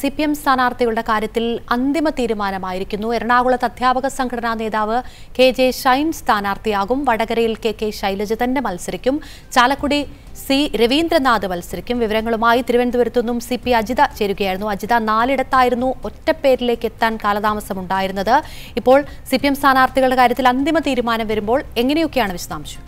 C P M സ്ഥാനാർത്ഥികളുടെ കാര്യത്തിൽ അന്തിമ തീരുമാനമായിരിക്കുന്നു എറണാകുളത്ത് അധ്യാപക സംഘടനാ നേതാവ് കെ ജെ ഷൈൻ സ്ഥാനാർത്ഥിയാകും വടകരയിൽ കെ കെ ശൈലജ തന്നെ മത്സരിക്കും ചാലക്കുടി സി രവീന്ദ്രനാഥ് മത്സരിക്കും വിവരങ്ങളുമായി തിരുവനന്തപുരത്തു നിന്നും സി പി അജിത ചേരുകയായിരുന്നു അജിത നാലിടത്തായിരുന്നു ഒറ്റപ്പേരിലേക്ക് എത്താൻ കാലതാമസമുണ്ടായിരുന്നത് ഇപ്പോൾ സി പി എം സ്ഥാനാർത്ഥികളുടെ കാര്യത്തിൽ അന്തിമ തീരുമാനം വരുമ്പോൾ എങ്ങനെയൊക്കെയാണ് വിശദാംശം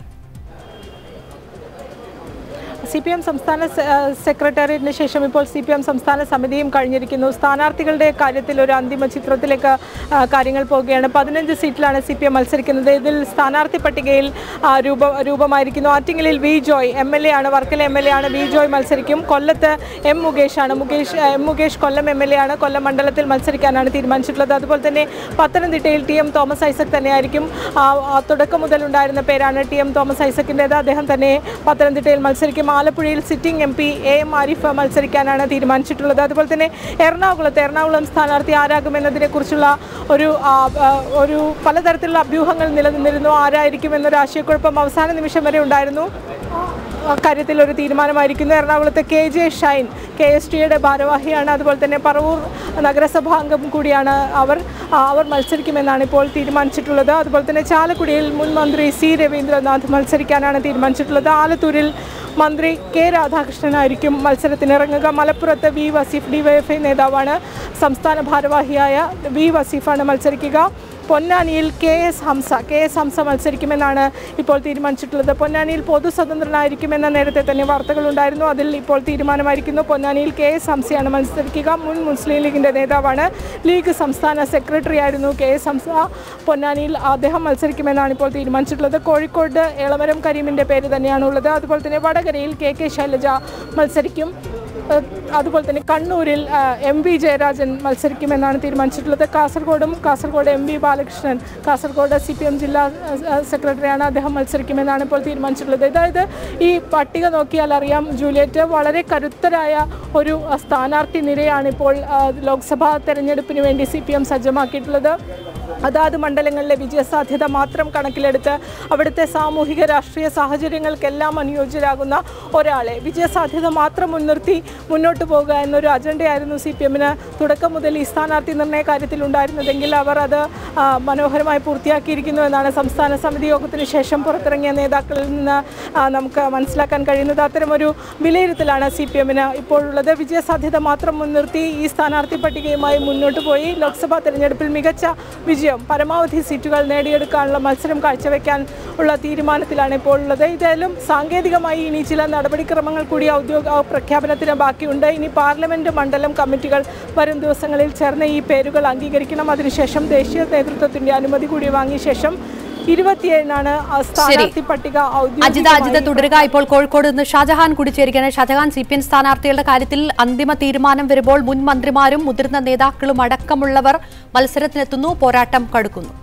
സി പി എം സംസ്ഥാന സെ- ആ, സെക്രട്ടേറിയറ്റിന് ശേഷം ഇപ്പോൾ സി പി എം സംസ്ഥാന സമിതിയും കഴിഞ്ഞിരിക്കുന്നു സ്ഥാനാർത്ഥികളുടെ കാര്യത്തിൽ ഒരു അന്തിമ ചിത്രത്തിലേക്ക് ആ, കാര്യങ്ങൾ പോവുകയാണ് പതിനഞ്ച് സീറ്റിലാണ് സി പി എം മത്സരിക്കുന്നത് ഇതിൽ സ്ഥാനാർത്ഥി പട്ടികയിൽ ആ, രൂപ രൂപമായിരിക്കുന്നു ആറ്റിങ്ങലിൽ V Joy M L A ആണ് വർക്കല എം എൽ എ ആണ് വി ജോയ് മത്സരിക്കും കൊല്ലത്ത് എം മുകേഷ് ആണ് Mukesh M Mukesh Kollam M L A ആണ് കൊല്ലം മണ്ഡലത്തിൽ മത്സരിക്കാനാണ് തീരുമാനിച്ചിട്ടുള്ളത് അതുപോലെ തന്നെ പത്തനംതിട്ടയിൽ ടി എം തോമസ് ഐസക് തന്നെയായിരിക്കും ആ, ആ, തുടക്കം മുതൽ ഉണ്ടായിരുന്ന പേരാണ് ടി എം തോമസ് ഐസക്കിൻ്റേത് അദ്ദേഹം തന്നെ പത്തനംതിട്ടയിൽ മത്സരിക്കും ആലപ്പുഴയിൽ sitting M P A M Arif മത്സരിക്കാനാണ് തീരുമാനിച്ചിട്ടുള്ളത് അതുപോലെ തന്നെ എറണാകുളത്ത് എറണാകുളം സ്ഥാനാർത്ഥി ആരാകുമെന്നതിനെക്കുറിച്ചുള്ള ഒരു ആ, ആ, ഒരു പലതരത്തിലുള്ള അഭ്യൂഹങ്ങൾ നിലനിന്നിരുന്നു ആരായിരിക്കും എന്നൊരു ആശയക്കുഴപ്പം അവസാന നിമിഷം വരെ ഉണ്ടായിരുന്നു കാര്യത്തിൽ ഒരു തീരുമാനമായിരിക്കുന്നു എറണാകുളത്തെ K J Shine K S ടിയുടെ ഭാരവാഹിയാണ് അതുപോലെ തന്നെ പറവൂർ നഗരസഭാ അംഗം കൂടിയാണ് അവർ ആ, അവർ മത്സരിക്കുമെന്നാണ് ഇപ്പോൾ തീരുമാനിച്ചിട്ടുള്ളത് അതുപോലെ തന്നെ ചാലക്കുടിയിൽ മുൻ മന്ത്രി സി രവീന്ദ്രനാഥ് മത്സരിക്കാനാണ് തീരുമാനിച്ചിട്ടുള്ളത് ആലത്തൂരിൽ മന്ത്രി കെ രാധാകൃഷ്ണനായിരിക്കും മത്സരത്തിനിറങ്ങുക മലപ്പുറത്ത് വി വസീഫ് ഡിവൈഎഫ്ഐ നേതാവാണ് സംസ്ഥാന ഭാരവാഹിയായ വി വസീഫാണ് മത്സരിക്കുക പൊന്നാനിയിൽ K S Hamza K S Hamza മത്സരിക്കുമെന്നാണ് ഇപ്പോൾ തീരുമാനിച്ചിട്ടുള്ളത് പൊന്നാനിയിൽ പൊതു സ്വതന്ത്രനായിരിക്കുമെന്ന നേരത്തെ തന്നെ വാർത്തകളുണ്ടായിരുന്നു അതിൽ ഇപ്പോൾ തീരുമാനമായിരിക്കുന്നു പൊന്നാനിയിൽ കെ എസ് ഹംസയാണ് മത്സരിക്കുക മുൻ മുസ്ലിം ലീഗിൻ്റെ നേതാവാണ് ലീഗ് സംസ്ഥാന സെക്രട്ടറി ആയിരുന്നു കെ എസ് ഹംസ പൊന്നാനിയിൽ അദ്ദേഹം മത്സരിക്കുമെന്നാണ് ഇപ്പോൾ തീരുമാനിച്ചിട്ടുള്ളത് കോഴിക്കോട് എളമരം കരീമിൻ്റെ പേര് തന്നെയാണുള്ളത് അതുപോലെ തന്നെ വടകരയിൽ കെ കെ ശൈലജ മത്സരിക്കും ഏഹ് അതുപോലെ തന്നെ കണ്ണൂരിൽ ആഹ്, എം വി ജയരാജൻ മത്സരിക്കുമെന്നാണ് തീരുമാനിച്ചിട്ടുള്ളത് കാസർഗോഡും Kasaragod M V Balakrishnan Kasaragod C P M ജില്ലാ ഏഹ്, സെക്രട്ടറിയാണ് അദ്ദേഹം മത്സരിക്കുമെന്നാണ് ഇപ്പോൾ തീരുമാനിച്ചിട്ടുള്ളത് അതായത് ഈ പട്ടിക നോക്കിയാൽ അറിയാം ജൂലിയറ്റ് വളരെ കരുത്തരായ ഒരു അഹ്, സ്ഥാനാർത്ഥി നിരയാണ് ഇപ്പോൾ ആഹ്, ലോക്സഭാ തെരഞ്ഞെടുപ്പിന് വേണ്ടി സി പി എം സജ്ജമാക്കിയിട്ടുള്ളത് അതാത് മണ്ഡലങ്ങളിലെ വിജയസാധ്യത മാത്രം കണക്കിലെടുത്ത് അവിടുത്തെ സാമൂഹിക രാഷ്ട്രീയ സാഹചര്യങ്ങൾക്കെല്ലാം അനുയോജ്യരാകുന്ന ഒരാളെ വിജയസാധ്യത മാത്രം മുൻനിർത്തി മുന്നോട്ട് പോകുക എന്നൊരു അജണ്ടയായിരുന്നു സി പി എമ്മിന് തുടക്കം മുതൽ ഈ സ്ഥാനാർത്ഥി നിർണയ കാര്യത്തിൽ ഉണ്ടായിരുന്നതെങ്കിൽ അവർ അത് ആ, മനോഹരമായി പൂർത്തിയാക്കിയിരിക്കുന്നു എന്നാണ് സംസ്ഥാന സമിതി യോഗത്തിന് ശേഷം പുറത്തിറങ്ങിയ നേതാക്കളിൽ നിന്ന് ആ, നമുക്ക് മനസ്സിലാക്കാൻ കഴിയുന്നത് അത്തരമൊരു വിലയിരുത്തലാണ് സി പി എമ്മിന് ഇപ്പോഴുള്ളത് വിജയസാധ്യത മാത്രം മുൻനിർത്തി ഈ സ്ഥാനാർത്ഥി പട്ടികയുമായി മുന്നോട്ട് പോയി ലോക്സഭാ തെരഞ്ഞെടുപ്പിൽ മികച്ച വിജയം പരമാവധി സീറ്റുകൾ നേടിയെടുക്കാനുള്ള മത്സരം കാഴ്ചവെക്കാൻ ഉള്ള തീരുമാനത്തിലാണ് ഇപ്പോൾ ഉള്ളത് ഇതായാലും സാങ്കേതികമായി ഇനി ചില നടപടിക്രമങ്ങൾ കൂടി ഔദ്യോഗിക പ്രഖ്യാപനത്തിന് ബാക്കിയുണ്ട് ഇനി പാർലമെന്റ് മണ്ഡലം കമ്മിറ്റികൾ വരും ദിവസങ്ങളിൽ ചേർന്ന് ഈ പേരുകൾ അംഗീകരിക്കണം അതിനുശേഷം ദേശീയ നേതൃത്വത്തിന്റെ അനുമതി കൂടി വാങ്ങിയ ശേഷം ഇരുപത്തിയേഴിനാണ് ആ സ്ഥാനാർത്ഥി പട്ടിക അജിത അജിത ഔദ്യോഗികമായി തുടരുക ഇപ്പോൾ കോഴിക്കോട് നിന്ന് ഷാജഹാൻ കൂടി ചേരുകയാണ് ഷാജഹാൻ സി പി എം സ്ഥാനാർത്ഥികളുടെ കാര്യത്തിൽ അന്തിമ തീരുമാനം വരുമ്പോൾ മുൻ മന്ത്രിമാരും മുതിർന്ന നേതാക്കളും അടക്കമുള്ളവർ മത്സരത്തിനെത്തുന്നു പോരാട്ടം കടുക്കുന്നു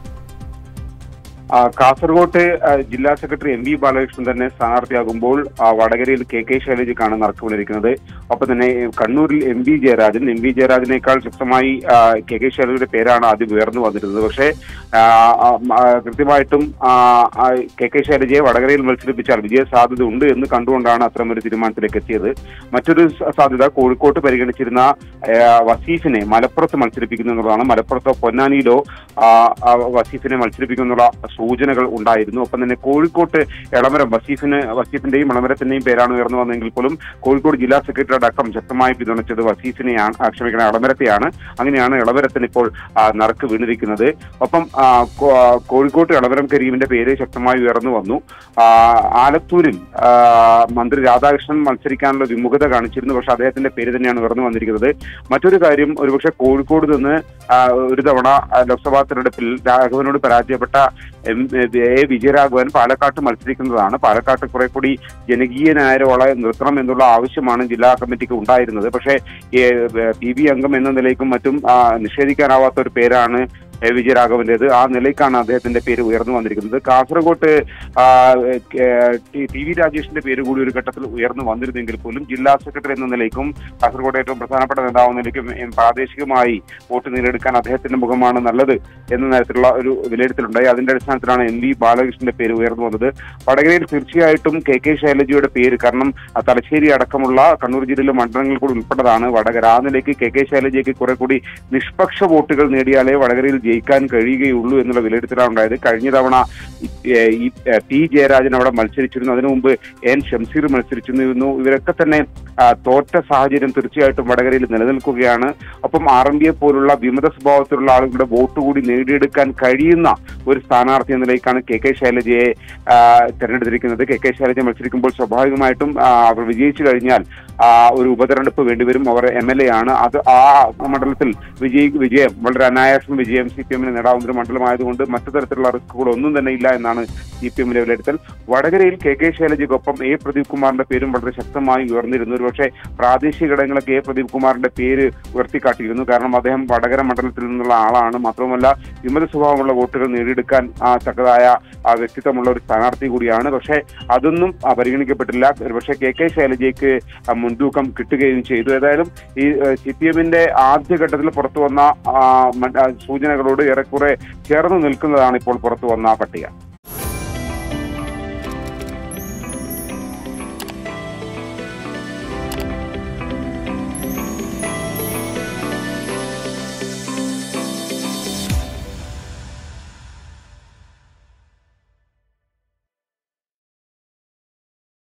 ആ, കാസർഗോട്ട് ആ, ജില്ലാ സെക്രട്ടറി എം വി ബാലകൃഷ്ണൻ തന്നെ സ്ഥാനാർത്ഥിയാകുമ്പോൾ ആ, വടകരയിൽ കെ കെ ശൈലജയ്ക്കാണ് നറുക്കുവിളിരിക്കുന്നത് ഒപ്പം തന്നെ കണ്ണൂരിൽ M V Jayarajan M V ജയരാജനേക്കാൾ ശക്തമായി ആ, കെ കെ ശൈലജയുടെ പേരാണ് ആദ്യം ഉയർന്നു വന്നിരുന്നത് പക്ഷേ ആ, ആ, ആ, കൃത്യമായിട്ടും ആ, ആ, കെ കെ ശൈലജയെ വടകരയിൽ മത്സരിപ്പിച്ചാൽ വിജയ സാധ്യത ഉണ്ട് എന്ന് കണ്ടുകൊണ്ടാണ് അത്തരമൊരു തീരുമാനത്തിലേക്ക് എത്തിയത് മറ്റൊരു സ- സാധ്യത കോഴിക്കോട്ട് പരിഗണിച്ചിരുന്ന ആ, വസീഫിനെ മലപ്പുറത്ത് മത്സരിപ്പിക്കുന്നു എന്നുള്ളതാണ് മലപ്പുറത്തോ പൊന്നാനിയിലോ ആ, ആ, വസീഫിനെ മത്സരിപ്പിക്കുന്നുള്ള സൂചനകൾ ഉണ്ടായിരുന്നു ഒപ്പം തന്നെ കോഴിക്കോട്ട് എളമരം വസീഫിന് വസീഫിന്റെയും എളമരത്തിന്റെയും പേരാണ് ഉയർന്നു വന്നെങ്കിൽ പോലും കോഴിക്കോട് ജില്ലാ സെക്രട്ടറി അടക്കം ശക്തമായി പിന്തുണച്ചത് വസീഫിനെയാണ് ആ, ക്ഷമിക്കണം എളമരത്തെയാണ് അങ്ങനെയാണ് എളമരത്തിന് ഇപ്പോൾ ആ, നറുക്ക് വീണിരിക്കുന്നത് ഒപ്പം ആ, കോ- ആ, കോഴിക്കോട്ട് എളമരം കരീമിന്റെ പേര് ശക്തമായി ഉയർന്നു വന്നു ആ, ആലത്തൂരിൽ ആ, മന്ത്രി രാധാകൃഷ്ണൻ മത്സരിക്കാനുള്ള വിമുഖത കാണിച്ചിരുന്നു പക്ഷെ അദ്ദേഹത്തിന്റെ പേര് തന്നെയാണ് ഉയർന്നു വന്നിരിക്കുന്നത് മറ്റൊരു കാര്യം ഒരുപക്ഷെ കോഴിക്കോട് നിന്ന് ആ, ഒരു തവണ ആ, ലോക്സഭാ തെരഞ്ഞെടുപ്പിൽ രാഘവനോട് പരാജയപ്പെട്ട എം എ വിജയരാഘവൻ പാലക്കാട്ട് മത്സരിക്കുന്നതാണ് പാലക്കാട്ട് കുറെ കൂടി ജനകീയനായ ഒരാളെ നിർത്തണം എന്നുള്ള ആവശ്യമാണ് ജില്ലാ കമ്മിറ്റിക്ക് ഉണ്ടായിരുന്നത് പക്ഷേ പി ബി അംഗം എന്ന നിലയ്ക്കും മറ്റും ആ, നിഷേധിക്കാനാവാത്ത ഒരു പേരാണ് എ, വിജയരാഘവന്റേത് ആ നിലയ്ക്കാണ് അദ്ദേഹത്തിന്റെ പേര് ഉയർന്നു വന്നിരിക്കുന്നത് കാസർഗോട്ട് ആ, ഏ, ടി ടി വി രാജേഷിന്റെ പേര് കൂടി ഒരു ഘട്ടത്തിൽ ഉയർന്നു വന്നിരുന്നെങ്കിൽ പോലും ജില്ലാ സെക്രട്ടറി എന്ന നിലയ്ക്കും കാസർഗോഡ് ഏറ്റവും പ്രധാനപ്പെട്ട നേതാവ് എന്ന നിലയ്ക്കും എം, പ്രാദേശികമായി വോട്ട് നേടിയെടുക്കാൻ അദ്ദേഹത്തിന്റെ മുഖമാണ് നല്ലത് എന്ന തരത്തിലുള്ള ഒരു വിലയിരുത്തലുണ്ടായി അതിന്റെ അടിസ്ഥാനത്തിലാണ് എം വി ബാലകൃഷ്ണന്റെ പേര് ഉയർന്നു വന്നത് വടകരയിൽ തീർച്ചയായിട്ടും കെ കെ ശൈലജയുടെ പേര് കാരണം ആ തലശ്ശേരി അടക്കമുള്ള കണ്ണൂർ ജില്ലയിലെ മണ്ഡലങ്ങൾ കൂടി ഉൾപ്പെട്ടതാണ് വടകര ആ നിലയ്ക്ക് കെ കെ ശൈലജയ്ക്ക് കുറെ കൂടി നിഷ്പക്ഷ വോട്ടുകൾ നേടിയാലേ വടകരയിൽ ജയിക്കാൻ കഴിയുകയുള്ളൂ എന്നുള്ള വിലയിരുത്തലാണ് ഉണ്ടായത് കഴിഞ്ഞ തവണ ഈ- ഏ, ഈ ഏ, ടി ജയരാജൻ അവിടെ മത്സരിച്ചിരുന്നു അതിനു മുമ്പ് എൻ ഷംസീർ മത്സരിച്ചിരുന്നു ഇവരൊക്കെ തന്നെ ആ, തോറ്റ സാഹചര്യം തീർച്ചയായിട്ടും വടകരയിൽ നിലനിൽക്കുകയാണ് ഒപ്പം ആർ എം പിയെ പോലുള്ള വിമത സ്വഭാവത്തിലുള്ള ആളുകളുടെ വോട്ട് കൂടി നേടിയെടുക്കാൻ കഴിയുന്ന ഒരു സ്ഥാനാർത്ഥി എന്ന നിലയ്ക്കാണ് കെ കെ ശൈലജയെ ആ, തെരഞ്ഞെടുത്തിരിക്കുന്നത് കെ കെ ശൈലജ മത്സരിക്കുമ്പോൾ സ്വാഭാവികമായിട്ടും ആ, അവർ വിജയിച്ചു കഴിഞ്ഞാൽ ആ, ഒരു ഉപതെരഞ്ഞെടുപ്പ് വേണ്ടിവരും അവർ എം എൽ എ ആണ് അത് ആ മണ്ഡലത്തിൽ വിജയി വിജയം വളരെ അനായാസം വിജയം സി പി എമ്മിന് നേടാവുന്ന ഒരു മണ്ഡലമായതുകൊണ്ട് മറ്റു തരത്തിലുള്ള റിസ്കുകൾ ഒന്നും തന്നെ ഇല്ല എന്നാണ് സി പി എമ്മിന്റെ വിലയിരുത്തൽ വടകരയിൽ കെ കെ ശൈലജയ്ക്കൊപ്പം എ പ്രദീപ് കുമാറിന്റെ പേരും വളരെ ശക്തമായി ഉയർന്നിരുന്നു ഒരുപക്ഷെ പ്രാദേശിക ഘടകങ്ങളൊക്കെ എ പ്രദീപ് കുമാറിന്റെ പേര് ഉയർത്തിക്കാട്ടിയിരുന്നു കാരണം അദ്ദേഹം വടകര മണ്ഡലത്തിൽ നിന്നുള്ള ആളാണ് മാത്രവുമല്ല വിമത സ്വഭാവമുള്ള വോട്ടുകൾ നേടിയെടുക്കാൻ ആ തക്കതായ ആ വ്യക്തിത്വമുള്ള ഒരു സ്ഥാനാർത്ഥി കൂടിയാണ് പക്ഷേ അതൊന്നും ആ, പരിഗണിക്കപ്പെട്ടില്ല ഒരുപക്ഷെ കെ കെ ശൈലജയ്ക്ക് ആ, മുൻതൂക്കം കിട്ടുകയും ചെയ്തു ഏതായാലും ഈ സി പി എമ്മിന്റെ ആദ്യഘട്ടത്തിൽ പുറത്തു വന്ന ആ, മ- ആ, സൂചനകളോട് ഏറെക്കുറെ ചേർന്ന് നിൽക്കുന്നതാണ് ഇപ്പോൾ പുറത്തു വന്ന പട്ടിക